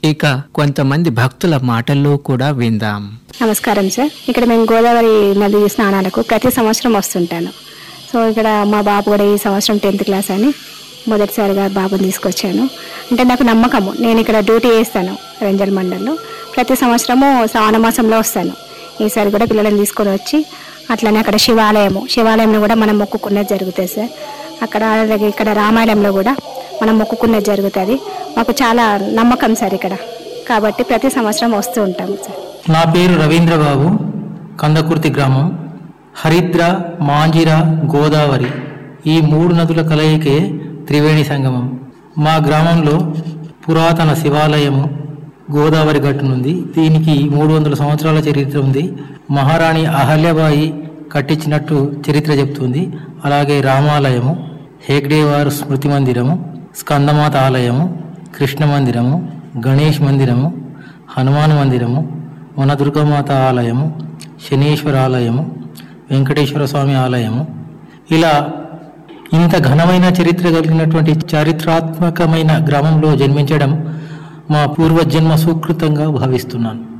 ఇక కొంతమంది భక్తుల మాటల్లో కూడా విందాం నమస్కారం సార్ ఇక్కడ మేము గోదావరి నది స్నానాలకు ప్రతి సంవత్సరం వస్తుంటాను సో ఇక్కడ మా బాబు కూడా ఈ సంవత్సరం టెన్త్ క్లాస్ అని మొదటిసారిగా బాబుని తీసుకొచ్చాను అంటే నాకు నమ్మకము నేను ఇక్కడ డ్యూటీ చేస్తాను రంజల్ మండల్లో ప్రతి సంవత్సరము శ్రావణ మాసంలో వస్తాను ఈసారి కూడా పిల్లలను తీసుకొని వచ్చి అట్లనే అక్కడ శివాలయము శివాలయంలో కూడా మనం మొక్కుకున్నది జరుగుతుంది సార్ అక్కడ అలాగే ఇక్కడ రామాయణంలో కూడా మనం మొక్కుకున్నది జరుగుతుంది మాకు చాలా నమ్మకం సార్ ఇక్కడ కాబట్టి ప్రతి సంవత్సరం వస్తూ ఉంటాము సార్ నా పేరు రవీంద్రబాబు కందకుర్తి గ్రామం హరిద్ర మాంజిర గోదావరి ఈ మూడు నదుల కలయికే త్రివేణి సంగమం మా గ్రామంలో పురాతన శివాలయము గోదావరి గట్టునుంది దీనికి మూడు వందల సంవత్సరాల చరిత్ర ఉంది మహారాణి అహల్యబాయి కట్టించినట్టు చరిత్ర చెప్తుంది అలాగే రామాలయము హేగ్డేవారు స్మృతి మందిరము స్కందమాత ఆలయము కృష్ణ మందిరము గణేష్ మందిరము హనుమాన్ మందిరము వనదుర్గమాత ఆలయము శనీశ్వర ఆలయము వెంకటేశ్వర స్వామి ఆలయము ఇలా ఇంత ఘనమైన చరిత్ర కలిగినటువంటి చారిత్రాత్మకమైన గ్రామంలో జన్మించడం మా పూర్వజన్మ సుకృతంగా భావిస్తున్నాను